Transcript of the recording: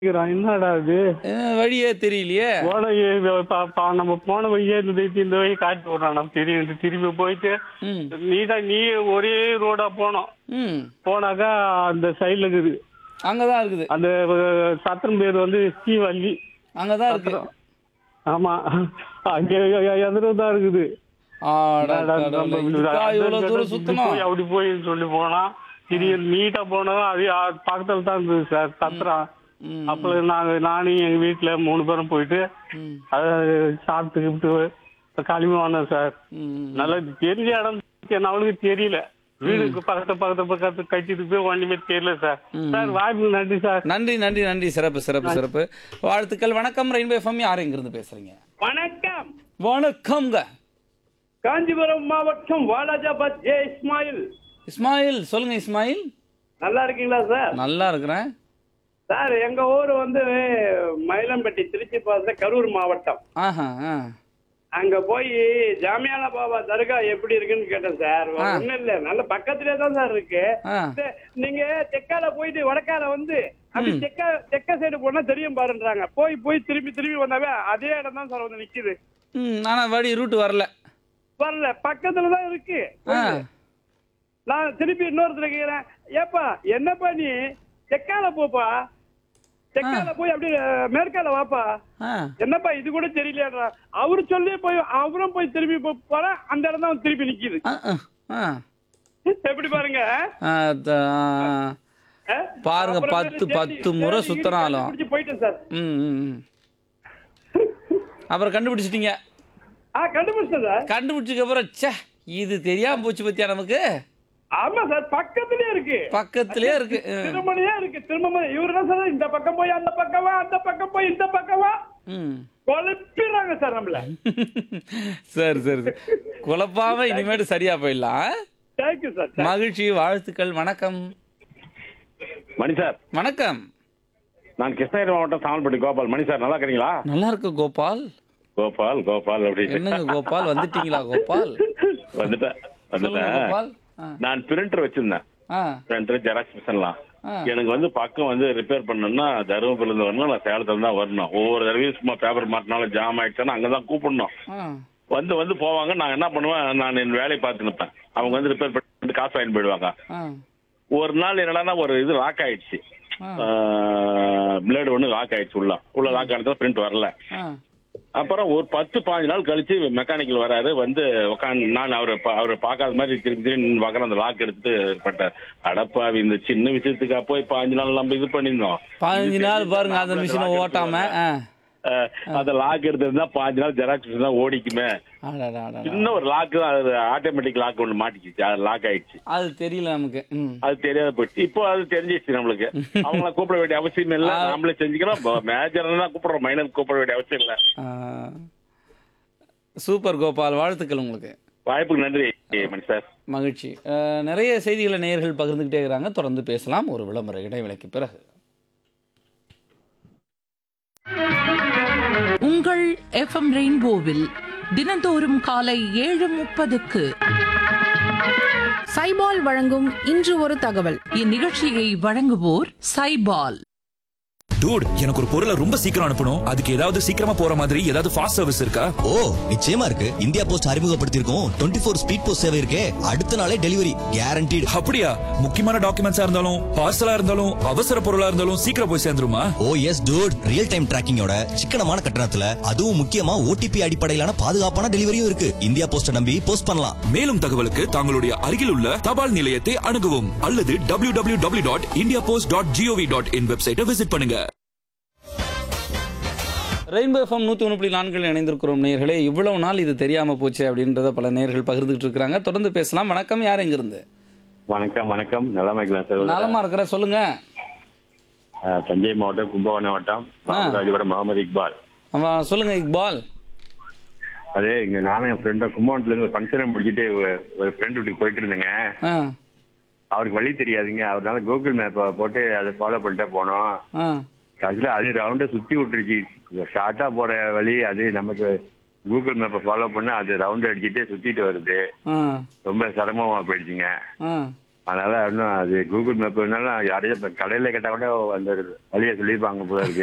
கேக்குறான், என்னடா இது அஹ், வழியே தெரியலையே போன ப- ப- நம்ம போன வழியே இந்த இந்த வழி காட்டி விடுறான் நம்ம திரும்பி திரும்பி போயிட்டு ம் நீதான் நீ ஒரே ரோடா போனோம் ம் போனாக்கா அந்த சைடுல இருக்குது அங்கதான் இருக்குது அந்த அஹ், சத்திரம் பேர் வந்து ஸ்ரீவல்லி அங்கதான் இருக்கு சத்திரம். ஆமா அங்க எதிர்தான் இருக்குது ஆடா, என்னடா கடவுளே. நம்ம இதுக்கா அந்த இவ்வளவு இடத்துல தூரம் இப்படி சுத்தணும் போய் அப்படி போய் சொல்லி போனா திடீர் நீட்டா போனா அது அ- பக்கத்துல தான் இருந்தது சார் சத்திரம் ம், அப்ப நாங்க நானும் எங்க வீட்டுல மூணு பேரும் போயிட்டு ம், அதை சாப்பிட்டுக்கிட்டு களிம வந்தோம் சார் ம். நல்லா தெரிஞ்ச இடம் எனக்கு அவனுக்கு தெரியல வீடுக்கு பக்கத்து பக்கத்து பக்கத்து கட்டிட்டு போய் ஒண்ணுமே தெரியல சார் சார் வாய்ப்பு நன்றி சார் நன்றி நன்றி நன்றி சிறப்பு சிறப்பு சிறப்பு வாழ்த்துக்கள் வணக்கம் ரெயின்போ எஃப்எம் யார் இங்கிருந்து பேசுறீங்க வணக்கம் வணக்கம்ங்க காஞ்சிபுரம் மாவட்டம் வாலாஜாபாத் ஜே இஸ்மாயில் இஸ்மாயில் சொல்லுங்க இஸ்மாயில் நல்லா இருக்கீங்களா சார் நல்லா இருக்கிறேன் சார் எங்க ஊர் வந்து மயிலம்பட்டி திருச்சி பாச கரூர் மாவட்டம் ஆஹா ஆ அங்க போய் ஜாமியானா பாபா தர்கா எப்படி இருக்குன்னு கேட்டேன் சார் ஒண்ணும் இல்ல நல்ல பக்கத்திலே தான் சார் இருக்கு ஆ சே- நீங்க தெற்கால போயிட்டு வடக்கால வந்து அப்படி தெக்க தெக்க சைடு போனா தெரியும் பாருன்றாங்க போய் போய் திரும்பி திரும்பி வந்தாவே அதே இடம் தான் சார் வந்து நிக்குது ம் ஆனால் வழி ரூட் வரல வரல பக்கத்துல தான் இருக்கு ஆ நான் திருப்பி இன்னொருத்தர கேக்குறேன் ஏப்பா என்னப்பா நீ தெற்கால போப்பா தெற்கால போய் அப்படியே அஹ், மேற்கால வாப்பா ஆ என்னப்பா இது கூட தெரியலையாடா அவரு சொல்லி போய் அவரும் போய் திரும்பி போ- போறேன் அந்த இடம் தான் திருப்பி நிக்குது ஆ ஆ, ஆ எப்படி பாருங்க ஆ, த- ஆ? பாருங்க, அப்புறம் பத்து- தேடி- பத்து தேடி முறை கீடி சுத்தினாலும். கண்டுபிடிச்சு போயிட்டேன் சார் ம் ம், ம். அப்புறம் கண்டுபிடிச்சிட்டீங்க ஆ கண்டுபிடிச்சேன் சார் கண்டுபிடிச்சதுக்கு அப்புறம் ச்சே இது தெரியாம போச்சு பத்தியா நமக்கு ஆமா சார் பக்கத்துலயே இருக்கு பக்கத்திலே இருக்கு ம். திருமணியே இருக்கு திரும்ப இவரு என்ன சார் இந்த பக்கம் போய் அந்த பக்கம் வா அந்த பக்கம் போய் இந்த பக்கம் வா ம் குழப்பிடுறாங்க சார் நம்மள சரி சரி சரி குழப்பாம இனிமேட்டு சரியா போயிடலாம் தேங்க்யூ சார் மகிழ்ச்சி வாழ்த்துக்கள் வணக்கம் மணி சார் வணக்கம் நான் கிருஷ்ணகிரி மாவட்டம் சாமல்பட்டி கோபால் மணி சார் நல்லா இருக்கிறீங்களா நல்லா இருக்கு கோபால் கோபால் கோபால் அப்படி என்னங்க கோபால் வந்துட்டீங்களா கோபால் வந்துட்டேன் சொல்லுங்க வந்துட்டேன் கோபால் ஆ நான் பிரிண்டர் வச்சிருந்தேன் ஆ பிரிண்டர் ஜெராக்ஸ் மிஷின்லாம் ஆ. எனக்கு வந்து பக்கம் வந்து ரிப்பேர் பண்ணணும்னா தருமபுரில இருந்து வரணும் நான் சேலத்துல தான் வரணும் ஒவ்வொரு தடவையும் சும்மா பேப்பர் மாட்டினாலும் ஜாம் ஆயிடுச்சுன்னா அங்கதான் கூப்பிடணும் ஆ வந்து வந்து போவாங்க நான் என்ன பண்ணுவேன் நான் என் வேலையை பார்த்து நிற்பேன் அவங்க வந்து ரிப்பேர் பண்ணிட்டு காசு வாங்கிட்டு போயிடுவாங்க ஆ ஒரு நாள் என்னடான்னா ஒரு இது லாக் ஆயிடுச்சு ஆ. பிளேடு ஒன்று லாக் ஆயிடுச்சு உள்ள உள்ள லாக் ஆனதுல பிரிண்ட் வரல ஆ அப்புறம் ஒரு பத்து பாஞ்சு நாள் கழிச்சு மெக்கானிக்கல் வராரு வந்து உட்காந்து நான் அவரை பா- அவரை பார்க்காத மாதிரி திரும்பி திரும்பி நின்னு பார்க்கறேன் அந்த லாக் எடுத்து பட்டார் அடப்பாவி இந்த சின்ன விஷயத்துக்கா போய் பாஞ்சு நாள் நம்ம இது பண்ணியிருந்தோம் பதினஞ்சு நாள் பாருங்க அந்த மிஷினை ஓட்டாம ஆ அஹ், அந்த லாக் எடுத்திருந்தா பாஞ்சு நாள் ஜெராக்ஸ் மிஷின் தான் ஓடிக்குமே அடடா, அடடா. சின்ன ஒரு லாக் தான் அது ஆட்டோமேட்டிக் லாக் ஒன்று மாட்டிக்கிச்சு அது லாக் ஆயிடுச்சு அது தெரியல நமக்கு ம் அது தெரியாத போச்சு இப்போ அது தெரிஞ்சிச்சு நம்மளுக்கு அவங்கள கூப்பிட வேண்டிய அவசியம் இல்ல நாமளே செஞ்சுக்கிறோம் மேஜர் தான் கூப்பிடுறோம் மைனர் கூப்பிட வேண்டிய அவசியம் இல்ல ஆ. சூப்பர் கோபால் வாழ்த்துக்கள் உங்களுக்கு வாய்ப்புக்கு நன்றி மணி சார் மகிழ்ச்சி அஹ், நிறைய செய்திகளை நேயர்கள் பகிர்ந்துக்கிட்டே இருக்கிறாங்க தொடர்ந்து பேசலாம் ஒரு விளம்பர இடைவேளைக்கு பிறகு உங்கள் எஃப்எம் ரெயின்போவில் தினந்தோறும் காலை ஏழு முப்பதுக்கு சைபால் வழங்கும் இன்று ஒரு தகவல் இந்நிகழ்ச்சியை வழங்குவோர் சைபால் டூட் எனக்கு ஒரு பொருளை ரொம்ப சீக்கிரம் அனுப்பணும் அதுக்கு ஏதாவது சீக்கிரமா போற மாதிரி ஏதாவது ஃபாஸ்ட் சர்வீஸ் இருக்கா ஓ நிச்சயமா இருக்கு இந்தியா போஸ்ட் அறிமுகப்படுத்தியிருக்கோம் டுவெண்ட்டி ஃபோர் ஸ்பீட் போஸ்ட் சேவை இருக்கே அடுத்த நாளே டெலிவரி கேரண்டீடு அப்படியா முக்கியமான டாக்குமெண்ட்ஸா இருந்தாலும் பார்சலா இருந்தாலும் அவசர பொருளா இருந்தாலும் சீக்கிரம் போய் சேர்ந்துருமா oh yes dude real time டிராக்கிங்கோட சிக்கனமான கட்டணத்துல அதுவும் முக்கியமா ஓடிபி அடிப்படையிலான பாதுகாப்பான டெலிவரியும் இருக்கு இந்தியா போஸ்ட நம்பி போஸ்ட் பண்ணலாம் மேலும் தகவலுக்கு தங்களுடைய அருகில் உள்ள தபால் நிலையத்தை அணுகவும் அல்லது W W W dot India post dot G O V dot in வெப்சைட்டை விசிட் பண்ணுங்க ரெயின்போ எஃப்எம் நூற்றி ஒன்று புள்ளி நான்கில் இணைந்திருக்கிறோம் நேயர்களே இவ்வளவு நாள் இது தெரியாமல் போச்சு அப்படின்றத பல நேயர்கள் பகிர்ந்துட்டு இருக்கிறாங்க தொடர்ந்து பேசலாம் வணக்கம் யார் எங்கிருந்து வணக்கம் வணக்கம் நலமைக்கலாம் சார் நலமா இருக்கிற சொல்லுங்க அஹ், தஞ்சை மாவட்டம் கும்பகோணம் மாவட்டம் ராஜபுரம் முகமது இக்பால் அவன் சொல்லுங்க இக்பால் அதே இங்க நானும் என் ஃப்ரெண்டும் கும்பகோணத்துல இருந்து ஒரு ஃபங்க்ஷனை முடிச்சுட்டு ஒரு- ஒரு ஃப்ரெண்ட் வீட்டுக்கு போயிட்டு இருந்தேங்க ஆ அவருக்கு வழி தெரியாதுங்க அவர்னால கூகுள் மேப்பை போட்டு அதை ஃபாலோ பண்ணிட்டே போனோம் ஆ கடைசியில் அது ரவுண்டை சுத்தி விட்டுருச்சு ஷார்ட்டா போற வழி அது நமக்கு கூகுள் மேப்பை ஃபாலோ பண்ண அது ரவுண்ட் அடிச்சுட்டு சுத்திட்டு வருது ஆ ரொம்ப சிரமமா போயிடுச்சுங்க ஆ அதனால இன்னும் அது கூகுள் மேப் வேணாலும் யாரையும் இப்ப கடையில கேட்டா கூட அந்த வழியை சொல்லியிருப்பாங்க போல இருக்கு